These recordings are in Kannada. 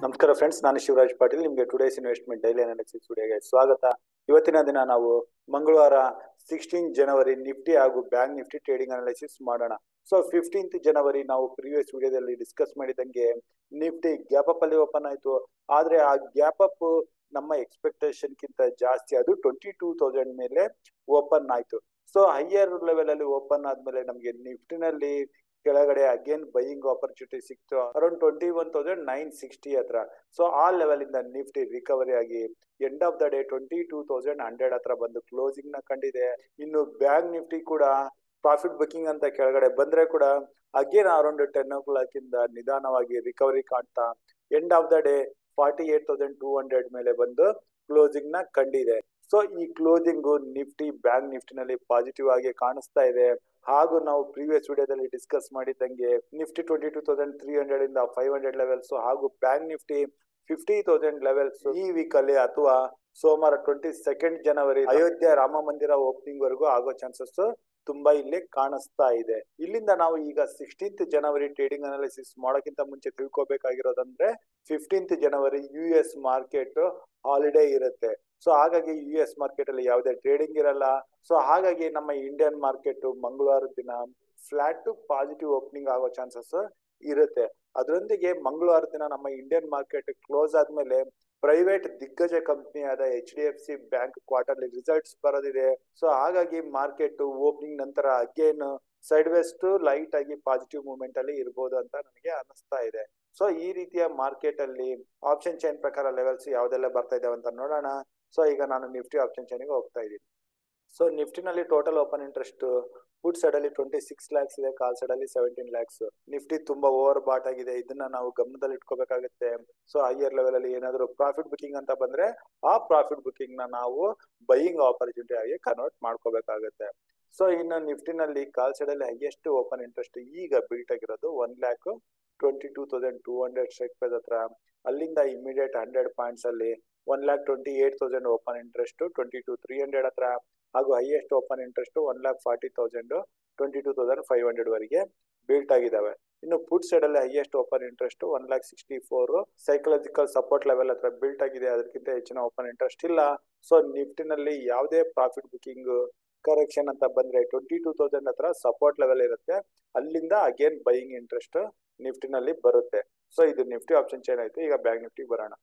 ನಮಸ್ಕಾರ ಫ್ರೆಂಡ್ಸ್ ನಾನು ಶಿವರಾಜ್ ಪಾಟೀಲ್ ನಿಮಗೆ ಟುಡೇಸ್ ಇನ್ವೆಸ್ಟ್ಮೆಂಟ್ ಡೈಲಿ ಅನಾಲಿಸಿಸ್ ವಿಡಿಯೋಗೆ ಸ್ವಾಗತ ಇವತ್ತಿನ ದಿನ ನಾವು ಮಂಗಳವಾರ ಸಿಕ್ಸ್ಟೀನ್ ಜನವರಿ ನಿಫ್ಟಿ ಹಾಗೂ ಬ್ಯಾಂಕ್ ನಿಫ್ಟಿ ಟ್ರೇಡಿಂಗ್ ಅನಾಲಿಸಿಸ್ ಮಾಡೋಣ ಸೊ ಫಿಫ್ಟೀನ್ತ್ ಜನವರಿ ನಾವು ಪ್ರಿವಿಯಸ್ ವಿಡಿಯೋದಲ್ಲಿ ಡಿಸ್ಕಸ್ ಮಾಡಿದಂಗೆ ನಿಫ್ಟಿ ಗ್ಯಾಪ್ ಅಪ್ ಅಲ್ಲಿ ಓಪನ್ ಆಯ್ತು ಆದ್ರೆ ಆ ಗ್ಯಾಪ್ ಅಪ್ ನಮ್ಮ ಎಕ್ಸ್ಪೆಕ್ಟೇಷನ್ ಗಿಂತ ಜಾಸ್ತಿ ಅದು ಟ್ವೆಂಟಿ ಟೂ ತೌಸಂಡ್ ಮೇಲೆ ಓಪನ್ ಆಯ್ತು ಸೊ ಹೈಯರ್ ಲೆವೆಲ್ ಅಲ್ಲಿ ಓಪನ್ ಆದ್ಮೇಲೆ ನಮಗೆ ನಿಫ್ಟಿನಲ್ಲಿ ಕೆಳಗಡೆ ಅಗೇನ್ ಬೈಯಿಂಗ್ ಆಪರ್ಚುನಿಟಿ ಸಿಕ್ತು around twenty one thousand nine sixty ಹತ್ರ ಸೊ ಆ ಲೆವೆಲ್ ಇಂದ ನಿಫ್ಟಿ ರಿಕವರಿ ಆಗಿ end of the day twenty two thousand hundred ಹತ್ರ ಬಂದು ಕ್ಲೋಸಿಂಗ್ ನ ಕಂಡಿದೆ ಇನ್ನು ಬ್ಯಾಂಕ್ ನಿಫ್ಟಿ ಕೂಡ ಪ್ರಾಫಿಟ್ ಬುಕಿಂಗ್ ಅಂತ ಕೆಳಗಡೆ ಬಂದ್ರೆ ಕೂಡ again around ten o'clock ಇಂದ ನಿಧಾನವಾಗಿ ರಿಕವರಿ ಕಾಣ್ತಾ end of the day forty eight thousand two hundred ಮೇಲೆ ಬಂದು ಕ್ಲೋಸಿಂಗ್ ನ ಕಂಡಿದೆ ಸೊ ಈ ಕ್ಲೋಸಿಂಗ್ ನಿಫ್ಟಿ ಬ್ಯಾಂಕ್ ನಿಫ್ಟಿನಲ್ಲಿ ಪಾಸಿಟಿವ್ ಆಗಿ ಕಾಣಿಸ್ತಾ ಇದೆ ಹಾಗೂ ನಾವು ಪ್ರೀವಿಯಸ್ ವಿಡಿಯೋದಲ್ಲಿ ಡಿಸ್ಕಸ್ ಮಾಡಿದಂಗೆ Nifty twenty two thousand three hundred ಇಂದ ಫೈವ್ ಹಂಡ್ರೆಡ್ ಲೆವೆಲ್ಸ್ ಹಾಗೂ bank Nifty fifty thousand levels ಈ ವೀಕ್ ಅಲ್ಲಿ ಅಥವಾ ಸೋಮವಾರ ಟ್ವೆಂಟಿ ಸೆಕೆಂಡ್ ಜನವರಿ ಅಯೋಧ್ಯೆ ರಾಮ ಮಂದಿರ ಓಪನಿಂಗ್ ವರೆಗೂ ಆಗೋ ಚಾನ್ಸಸ್ ತುಂಬಾ ಇಲ್ಲಿ ಕಾಣಿಸ್ತಾ ಇದೆ ಇಲ್ಲಿಂದ ನಾವು ಈಗ ಸಿಕ್ಸ್ಟೀನ್ತ್ ಜನವರಿ ಟ್ರೇಡಿಂಗ್ ಅನಾಲಿಸಿಸ್ ಮಾಡೋಕ್ಕಿಂತ ಮುಂಚೆ ತಿಳ್ಕೊಬೇಕಾಗಿರೋದಂದ್ರೆ ಫಿಫ್ಟೀನ್ತ್ ಜನವರಿ ಯು ಎಸ್ ಮಾರ್ಕೆಟ್ ಹಾಲಿಡೇ ಇರುತ್ತೆ ಸೊ ಹಾಗಾಗಿ ಯು ಎಸ್ ಮಾರ್ಕೆಟ್ ಅಲ್ಲಿ ಯಾವುದೇ ಟ್ರೇಡಿಂಗ್ ಇರಲ್ಲ ಸೊ ಹಾಗಾಗಿ ನಮ್ಮ ಇಂಡಿಯನ್ ಮಾರ್ಕೆಟ್ ಮಂಗಳವಾರ ದಿನ ಫ್ಲಾಟ್ ಟು ಪಾಸಿಟಿವ್ ಓಪನಿಂಗ್ ಆಗೋ ಚಾನ್ಸಸ್ ಇರುತ್ತೆ ಅದರೊಂದಿಗೆ ಮಂಗಳವಾರ ದಿನ ನಮ್ಮ ಇಂಡಿಯನ್ ಮಾರ್ಕೆಟ್ ಕ್ಲೋಸ್ ಆದ್ಮೇಲೆ ಪ್ರೈವೇಟ್ ದಿಗ್ಗಜ ಕಂಪನಿ ಆದ H D F C bank quarterly results ಬರೋದಿದೆ ಸೊ ಹಾಗಾಗಿ ಮಾರ್ಕೆಟ್ ಓಪನಿಂಗ್ ನಂತರ ಅಗೇನ್ ಸೈಡ್ ವೆಸ್ಟ್ ಲೈಟ್ ಆಗಿ ಪಾಸಿಟಿವ್ ಮೂವ್ಮೆಂಟ್ ಅಲ್ಲಿ ಇರ್ಬೋದು ಅಂತ ನನಗೆ ಅನಿಸ್ತಾ ಇದೆ ಸೊ ಈ ರೀತಿಯ ಮಾರ್ಕೆಟ್ ಅಲ್ಲಿ ಆಪ್ಷನ್ ಚೈನ್ ಪ್ರಕಾರ ಲೆವೆಲ್ಸ್ ಯಾವ್ದೆಲ್ಲ ಬರ್ತಾ ಇದಾವೆ ಅಂತ ನೋಡೋಣ ಸೊ ಈಗ ನಾನು ನಿಫ್ಟಿ ಆಪ್ಷನ್ ಚೈನ್ಗೆ ಹೋಗ್ತಾ ಇದ್ದೀನಿ ಸೊ ನಿಫ್ಟಿನಲ್ಲಿ total open interest put side ಅಲ್ಲಿ ಟ್ವೆಂಟಿ ಸಿಕ್ಸ್ ಲ್ಯಾಕ್ಸ್ ಇದೆ ಕಾಲ್ ಸೈಡ್ ಅಲ್ಲಿ ಸೆವೆಂಟೀನ್ ಲ್ಯಾಕ್ಸ್ ನಿಫ್ಟಿ ತುಂಬಾ ಓವರ್ ಬಾಟ್ ಆಗಿದೆ ಇದನ್ನ ನಾವು ಗಮನದಲ್ಲಿ ಇಟ್ಕೋಬೇಕಾಗುತ್ತೆ ಸೊ ಹೈಯರ್ ಲೆವೆಲ್ ಅಲ್ಲಿ ಏನಾದ್ರು ಪ್ರಾಫಿಟ್ ಬುಕಿಂಗ್ ಅಂತ ಬಂದ್ರೆ ಆ ಪ್ರಾಫಿಟ್ ಬುಕಿಂಗ್ ನ ನಾವು ಬೈಯಿಂಗ್ ಆಪರ್ಚುನಿಟಿ ಆಗಿ ಕನ್ವರ್ಟ್ ಮಾಡ್ಕೋಬೇಕಾಗುತ್ತೆ ಸೊ ಇನ್ನು ನಿಫ್ಟಿನಲ್ಲಿ ಕಾಲ್ ಸೈಡ್ ಅಲ್ಲಿ ಹೈಯೆಸ್ಟ್ ಓಪನ್ ಇಂಟ್ರೆಸ್ಟ್ ಈಗ ಬಿಲ್ಟ್ ಆಗಿರೋದು one lakh twenty two thousand two hundred strike price ಹತ್ರ ಅಲ್ಲಿಂದ ಇಮಿಡಿಯೇಟ್ ಹಂಡ್ರೆಡ್ ಪಾಯಿಂಟ್ಸ್ ಅಲ್ಲಿ one lakh twenty eight thousand open interest twenty two three hundred ಹತ್ರ ಹಾಗೂ highest open interest one lakh forty thousand twenty two thousand five hundred ವರೆಗೆ ಬಿಲ್ಟ್ ಆಗಿದಾವೆ ಇನ್ನು ಫುಡ್ ಸೈಡ್ ಅಲ್ಲಿ highest open interest one lakh sixty four psychological support level ಹತ್ರ ಬಿಲ್ಟ್ ಆಗಿದೆ ಅದಕ್ಕಿಂತ ಹೆಚ್ಚಿನ ಓಪನ್ ಇಂಟ್ರೆಸ್ಟ್ ಇಲ್ಲ ಸೊ ನಿಫ್ಟಿನಲ್ಲಿ ಯಾವುದೇ ಪ್ರಾಫಿಟ್ ಬುಕಿಂಗ್ ಕರೆಕ್ಷನ್ ಅಂತ ಬಂದ್ರೆ ಟ್ವೆಂಟಿ ಟೂ ತೌಸಂಡ್ ಹತ್ರ ಸಪೋರ್ಟ್ ಲೆವೆಲ್ ಇರುತ್ತೆ ಅಲ್ಲಿಂದ ಅಗೇನ್ ಬೈಯಿಂಗ್ ಇಂಟ್ರೆಸ್ಟ್ ನಿಫ್ಟಿನಲ್ಲಿ ಬರುತ್ತೆ ಸೊ ಇದು ನಿಫ್ಟಿ ಆಪ್ಷನ್ ಚೈನ್ ಆಯ್ತು ಈಗ ಬ್ಯಾಂಕ್ ನಿಫ್ಟಿ ಬರೋಣ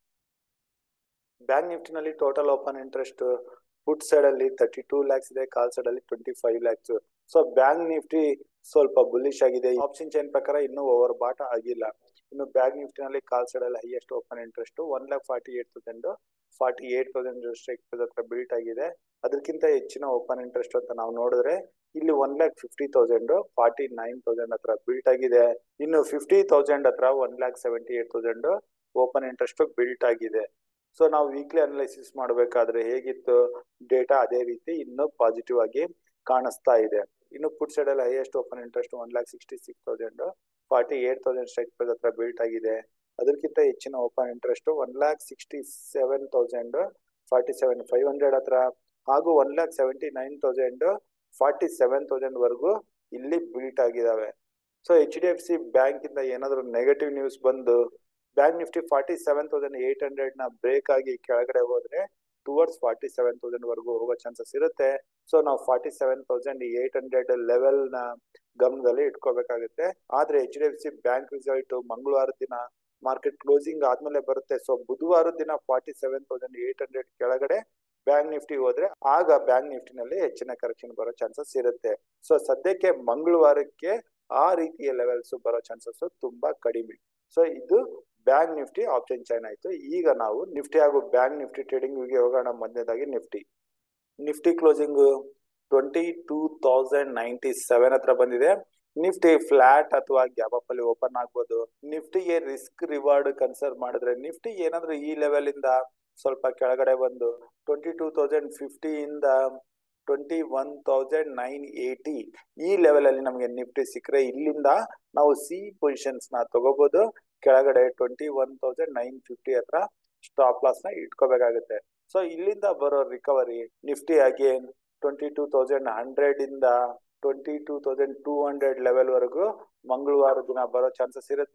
ಬ್ಯಾಂಕ್ ನಿಫ್ಟಿನಲ್ಲಿ total open interest put side ಅಲ್ಲಿ ತರ್ಟಿ ಟೂ ಲ್ಯಾಕ್ಸ್ ಇದೆ ಕಾಲ್ ಸೈಡ್ ಅಲ್ಲಿ twenty five lakhs so bank Nifty ಸ್ವಲ್ಪ ಬುಲಿಶ್ ಆಗಿದೆ ಆಪ್ಷನ್ ಚೈನ್ ಪ್ರಕಾರ ಇನ್ನೂ ಓವರ್ ಬಾಟ್ ಆಗಿಲ್ಲ ಇನ್ನು ಬ್ಯಾಂಕ್ ನಿಫ್ಟಿನಲ್ಲಿ ಕಾಲ್ ಸೈಡ್ ಅಲ್ಲಿ highest open interest one lakh forty eight thousand forty eight thousand strike ಹತ್ರ ಬಿಲ್ಟ್ ಆಗಿದೆ ಅದಕ್ಕಿಂತ ಹೆಚ್ಚಿನ ಓಪನ್ ಇಂಟ್ರೆಸ್ಟ್ ಅಂತ ನಾವು ನೋಡಿದ್ರೆ ಇಲ್ಲಿ one lakh fifty thousand forty nine thousand ಹತ್ರ ಬಿಲ್ಟ್ ಆಗಿದೆ ಇನ್ನು ಫಿಫ್ಟಿ ತೌಸಂಡ್ ಹತ್ರ one lakh seventy eight thousand open interest built ಆಗಿದೆ ಸೊ ನಾವು ವೀಕ್ಲಿ ಅನಲೈಸಿಸ್ ಮಾಡಬೇಕಾದ್ರೆ ಹೇಗಿತ್ತು ಡೇಟಾ ಅದೇ ರೀತಿ ಇನ್ನು ಪಾಸಿಟಿವ್ ಆಗಿ ಕಾಣಿಸ್ತಾ ಇದೆ ಇನ್ನು ಪುಟ್ ಸೈಡ್ ಅಲ್ಲಿ highest open interest one lakh sixty six thousand forty eight thousand strike price ಹತ್ರ ಬಿಲ್ಟ್ ಆಗಿದೆ ಅದಕ್ಕಿಂತ ಹೆಚ್ಚಿನ open interest one lakh sixty seven thousand forty seven five hundred ಹತ್ರ ಹಾಗೂ one lakh seventy nine thousand forty seven thousand ವರೆಗೂ ಇಲ್ಲಿ ಬಿಲ್ಟ್ ಆಗಿದಾವೆ so H D F C bank ಇಂದ ಏನಾದ್ರು ನೆಗೆಟಿವ್ ನ್ಯೂಸ್ ಬಂದು bank Nifty forty seven thousand eight hundred ನ ಬ್ರೇಕ್ ಆಗಿ ಕೆಳಗಡೆ ಹೋದ್ರೆ ಟುವರ್ಡ್ಸ್ ಫಾರ್ಟಿ ಸೆವೆನ್ ತೌಸಂಡ್ ವರೆಗೂ ಹೋಗೋ ಚಾನ್ಸಸ್ ಇರುತ್ತೆ ಸೊ ನಾವು forty seven thousand eight hundred level ನ ಗಮನದಲ್ಲಿ ಇಟ್ಕೋಬೇಕಾಗುತ್ತೆ ಆದ್ರೆ H D F C bank result ಮಂಗಳವಾರ ದಿನ ಮಾರ್ಕೆಟ್ ಕ್ಲೋಸಿಂಗ್ ಆದ್ಮೇಲೆ ಬರುತ್ತೆ ಸೊ ಬುಧವಾರ ದಿನ forty seven thousand eight hundred ಕೆಳಗಡೆ ಬ್ಯಾಂಕ್ ನಿಫ್ಟಿ ಹೋದ್ರೆ ಆಗ ಬ್ಯಾಂಕ್ ನಿಫ್ಟಿನಲ್ಲಿ ಹೆಚ್ಚಿನ ಕರೆಕ್ಷನ್ ಬರೋ ಚಾನ್ಸಸ್ ಇರುತ್ತೆ ಸೊ ಸದ್ಯಕ್ಕೆ ಮಂಗಳವಾರಕ್ಕೆ ಆ ರೀತಿಯ ಲೆವೆಲ್ಸ್ ಬರೋ ಚಾನ್ಸಸ್ ತುಂಬಾ ಕಡಿಮೆ ಸೊ ಇದು ಬ್ಯಾಂಕ್ ನಿಫ್ಟಿ ಆಪ್ಷನ್ ಚೈನ್ ಆಯ್ತು ಈಗ ನಾವು ನಿಫ್ಟಿ ಹಾಗೂ ಬ್ಯಾಂಕ್ ನಿಫ್ಟಿ ಟ್ರೇಡಿಂಗ್ ಗೆ ಹೋಗೋಣ ಮೊದಲನೇದಾಗಿ Nifty Nifty closing twenty two thousand ninety seven ಹತ್ರ ಬಂದಿದೆ ನಿಫ್ಟಿ ಫ್ಲಾಟ್ ಅಥವಾ ಗ್ಯಾಪ್ ಅಪ್ ಅಲ್ಲಿ ಓಪನ್ ಆಗ್ಬೋದು ನಿಫ್ಟಿಗೆ ರಿಸ್ಕ್ ರಿವಾರ್ಡ್ ಕನ್ಸಿಡರ್ ಮಾಡಿದ್ರೆ ನಿಫ್ಟಿ ಏನಾದ್ರೂ ಈ ಲೆವೆಲ್ ಇಂದ ಸ್ವಲ್ಪ ಕೆಳಗಡೆ ಬಂದು ಟ್ವೆಂಟಿ ಟೂ ತೌಸಂಡ್ ಫಿಫ್ಟಿ ಇಂದ twenty one thousand nine eighty ಈ ಲೆವೆಲ್ ಅಲ್ಲಿ ನಮಗೆ ನಿಫ್ಟಿ ಸಿಕ್ಕರೆ ಇಲ್ಲಿಂದ ನಾವು ಸಿ ಪೊಸಿಷನ್ಸ್ ನ ತಗೋಬಹುದು ಕೆಳಗಡೆ twenty one thousand nine fifty ಹತ್ರ ಸ್ಟಾಪ್ ಲಾಸ್ ನ ಇಟ್ಕೋಬೇಕಾಗುತ್ತೆ ಸೊ ಇಲ್ಲಿಂದ ಬರೋ recovery Nifty again twenty two thousand hundred ಇಂದ twenty two thousand two hundred level ವರೆಗೂ ಮಂಗಳವಾರ ದಿನ ಬರೋ ಚಾನ್ಸಸ್ ಇರುತ್ತೆ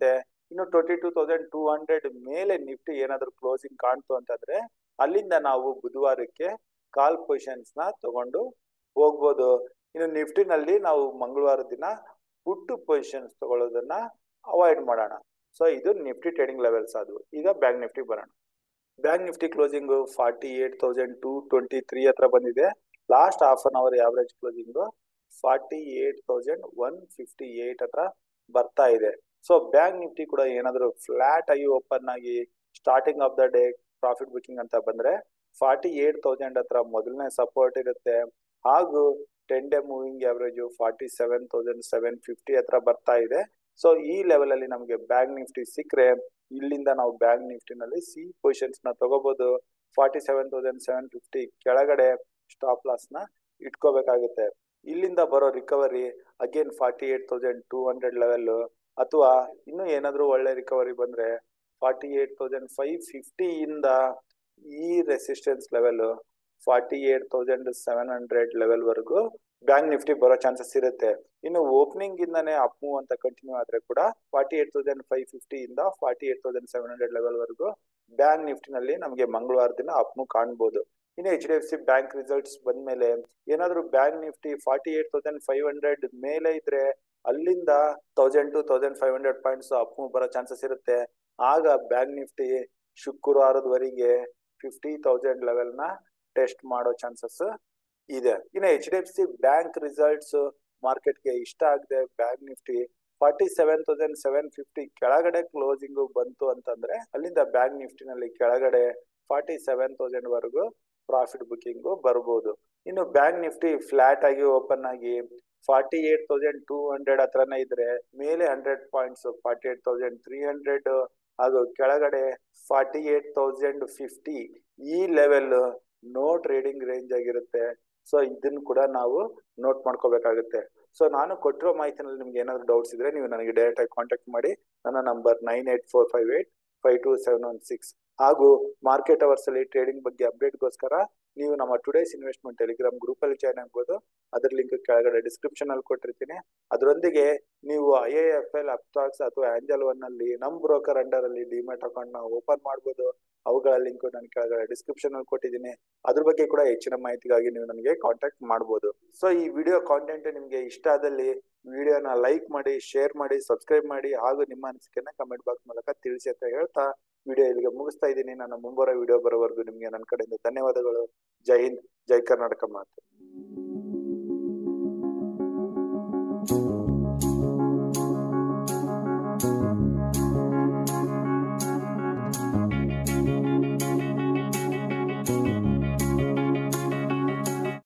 ಇನ್ನು twenty two thousand two hundred ಮೇಲೆ ನಿಫ್ಟಿ ಏನಾದ್ರು ಕ್ಲೋಸಿಂಗ್ ಕಾಣ್ತು ಅಂತಂದ್ರೆ ಅಲ್ಲಿಂದ ನಾವು ಬುಧವಾರಕ್ಕೆ ಕಾಲ್ ಪೊಸಿಷನ್ಸ್ ನ ತಗೊಂಡು ಹೋಗ್ಬೋದು ಇನ್ನು ನಿಫ್ಟಿನಲ್ಲಿ ನಾವು ಮಂಗಳವಾರ ದಿನ ಪುಟ್ಟು ಪೊಸಿಷನ್ಸ್ ತಗೊಳ್ಳೋದನ್ನ ಅವಾಯ್ಡ್ ಮಾಡೋಣ ಸೊ ಇದು ನಿಫ್ಟಿ ಟ್ರೇಡಿಂಗ್ ಲೆವೆಲ್ಸ್ ಆದವು ಈಗ ಬ್ಯಾಂಕ್ ನಿಫ್ಟಿ ಬರೋಣ bank Nifty closing forty eight thousand two twenty three ಹತ್ರ ಬಂದಿದೆ last half an hour average closing forty eight thousand one fifty eight ಹತ್ರ ಬರ್ತಾ ಇದೆ ಸೊ ಬ್ಯಾಂಕ್ ನಿಫ್ಟಿ ಕೂಡ ಏನಾದ್ರು ಫ್ಲಾಟ್ ಆಗಿ ಓಪನ್ ಆಗಿ starting of the day profit booking ಅಂತ ಬಂದ್ರೆ ಫಾರ್ಟಿ ಏಟ್ ತೌಸಂಡ್ ಹತ್ರ ಮೊದಲನೇ ಸಪೋರ್ಟ್ ಇರುತ್ತೆ ಹಾಗೂ ten day moving average forty seven thousand seven fifty ಹತ್ರ ಬರ್ತಾ ಇದೆ ಸೊ ಈ ಲೆವೆಲ್ ಅಲ್ಲಿ ನಮಗೆ ಬ್ಯಾಂಕ್ ನಿಫ್ಟಿ ಸಿಕ್ಕರೆ ಇಲ್ಲಿಂದ ನಾವು ಬ್ಯಾಂಕ್ ನಿಫ್ಟಿನಲ್ಲಿ ಸಿ ಪೊಸಿಷನ್ಸ್ ನ ತಗೋಬಹುದು forty seven thousand seven fifty ಕೆಳಗಡೆ ಸ್ಟಾಪ್ ಲಾಸ್ ನ ಇಟ್ಕೋಬೇಕಾಗುತ್ತೆ ಇಲ್ಲಿಂದ ಬರೋ recovery again forty eight thousand two hundred level ಅಥವಾ ಇನ್ನು ಏನಾದ್ರೂ ಒಳ್ಳೆ ರಿಕವರಿ ಬಂದ್ರೆ forty eight thousand five fifty ಇಂದ ಈ resistance level forty eight thousand seven hundred level ವರೆಗೂ ಬ್ಯಾಂಕ್ ನಿಫ್ಟಿ ಬರೋ ಚಾನ್ಸಸ್ ಇರುತ್ತೆ ಇನ್ನು ಓಪನಿಂಗ್ ಇಂದಾನೆ ಅಪ್ ಮೂವ್ ಅಂತ ಕಂಟಿನ್ಯೂ ಆದ್ರೆ ಕೂಡ forty eight thousand five fifty ಇಂದ forty eight thousand seven hundred level ವರೆಗೂ ಬ್ಯಾಂಕ್ ನಿಫ್ಟಿನಲ್ಲಿ ನಮಗೆ ಮಂಗಳವಾರ ದಿನ ಅಪ್ ಮೂವ್ ಕಾಣ್ಬೋದು ಇನ್ನು H D F C bank results ಬಂದ್ಮೇಲೆ ಏನಾದ್ರು bank Nifty forty eight thousand five hundred ಮೇಲೆ ಇದ್ರೆ ಅಲ್ಲಿಂದ thousand to thousand five hundred points up move ಬರೋ ಚಾನ್ಸಸ್ ಇರುತ್ತೆ ಆಗ ಬ್ಯಾಂಕ್ ನಿಫ್ಟಿ ಶುಕ್ರವಾರದವರೆಗೆ ಫಿಫ್ಟಿ ತೌಸಂಡ್ ಲೆವೆಲ್ ನ ಟೆಸ್ಟ್ ಮಾಡೋ ಚಾನ್ಸಸ್ ಇದೆ ಇನ್ನು H D F C bank results ಮಾರ್ಕೆಟ್ಗೆ ಇಷ್ಟ ಆಗದೆ bank Nifty forty seven thousand seven fifty ಕೆಳಗಡೆ ಕ್ಲೋಸಿಂಗ್ ಬಂತು ಅಂತಂದ್ರೆ ಅಲ್ಲಿಂದ ಬ್ಯಾಂಕ್ ನಿಫ್ಟಿನಲ್ಲಿ ಕೆಳಗಡೆ ಫಾರ್ಟಿ ಸೆವೆನ್ ತೌಸಂಡ್ ವರೆಗೂ ಪ್ರಾಫಿಟ್ ಬುಕಿಂಗ್ ಬರ್ಬೋದು ಇನ್ನು ಬ್ಯಾಂಕ್ ನಿಫ್ಟಿ ಫ್ಲಾಟ್ ಆಗಿ ಓಪನ್ ಆಗಿ forty eight thousand two hundred ಹತ್ರನೇ ಇದ್ರೆ ಮೇಲೆ hundred points forty eight thousand three hundred ಹಾಗೂ ಕೆಳಗಡೆ ಫಾರ್ಟಿ ಏಟ್ ತೌಸಂಡ್ ಫಿಫ್ಟಿ ಈ ಲೆವೆಲ್ ನೋ ಟ್ರೇಡಿಂಗ್ ರೇಂಜ್ ಆಗಿರುತ್ತೆ ಸೊ ಇದನ್ನ ಕೂಡ ನಾವು ನೋಟ್ ಮಾಡ್ಕೋಬೇಕಾಗುತ್ತೆ ಸೊ ನಾನು ಕೊಟ್ಟಿರೋ ಮಾಹಿತಿನಲ್ಲಿ ನಿಮ್ಗೆ ಏನಾದ್ರು ಡೌಟ್ಸ್ ಇದ್ರೆ ನೀವು ನನಗೆ ಡೈರೆಕ್ಟ್ ಆಗಿ ಕಾಂಟ್ಯಾಕ್ಟ್ ಮಾಡಿ ನನ್ನ number nine eight four five eight five two seven one six ಹಾಗೂ ಮಾರ್ಕೆಟ್ ಅವರ್ಸ್ ಅಲ್ಲಿ ಟ್ರೇಡಿಂಗ್ ಬಗ್ಗೆ ಅಪ್ಡೇಟ್ಗೋಸ್ಕರ ನೀವು ನಮ್ಮ ಟುಡೇಸ್ ಇನ್ವೆಸ್ಟ್ಮೆಂಟ್ ಟೆಲಿಗ್ರಾಮ್ ಗ್ರೂಪ್ ಅಲ್ಲಿ ಜಾಯ್ನ್ ಆಗ್ಬೋದು ಅದ್ರ ಲಿಂಕ್ ಕೆಳಗಡೆ ಡಿಸ್ಕ್ರಿಪ್ಷನ್ ಅಲ್ಲಿ ಕೊಟ್ಟಿರ್ತೀನಿ ಅದರೊಂದಿಗೆ ನೀವು I I F L Upstox ಅಥವಾ ಆಂಜಲ್ ಒನ್ ಅಲ್ಲಿ ನಮ್ ಬ್ರೋಕರ್ ಅಂಡರ್ ಅಲ್ಲಿ ಡಿಮ್ಯಾಟ್ ಅಕೌಂಟ್ ನ ಓಪನ್ ಮಾಡ್ಬೋದು ಅವುಗಳ ಲಿಂಕ್ ನಾನು ಕೆಳಗಡೆ ಡಿಸ್ಕ್ರಿಪ್ಷನ್ ಅಲ್ಲಿ ಕೊಟ್ಟಿದ್ದೀನಿ ಅದ್ರ ಬಗ್ಗೆ ಕೂಡ ಹೆಚ್ಚಿನ ಮಾಹಿತಿಗಾಗಿ ನೀವು ನನಗೆ ಕಾಂಟ್ಯಾಕ್ಟ್ ಮಾಡಬಹುದು ಸೊ ಈ ವಿಡಿಯೋ ಕಾಂಟೆಂಟ್ ನಿಮ್ಗೆ ಇಷ್ಟ ಆದಲ್ಲಿ ವಿಡಿಯೋನ ಲೈಕ್ ಮಾಡಿ ಶೇರ್ ಮಾಡಿ ಸಬ್ಸ್ಕ್ರೈಬ್ ಮಾಡಿ ಹಾಗೂ ನಿಮ್ಮ ಅನಿಸಿಕೆನ ಕಮೆಂಟ್ ಬಾಕ್ಸ್ ಮೂಲಕ ತಿಳಿಸಿ ಅಂತ ಹೇಳ್ತಾ ವಿಡಿಯೋ ಇಲ್ಲಿಗೆ ಮುಗಿಸ್ತಾ ಇದ್ದೀನಿ ನನ್ನ ಮುಂಬರೋ ವಿಡಿಯೋ ಬರೋವರೆಗೂ ನಿಮ್ಗೆ ನನ್ನ ಕಡೆಯಿಂದ ಧನ್ಯವಾದಗಳು ಜೈ ಹಿಂದ್ ಜೈ ಕರ್ನಾಟಕ ಮಾತು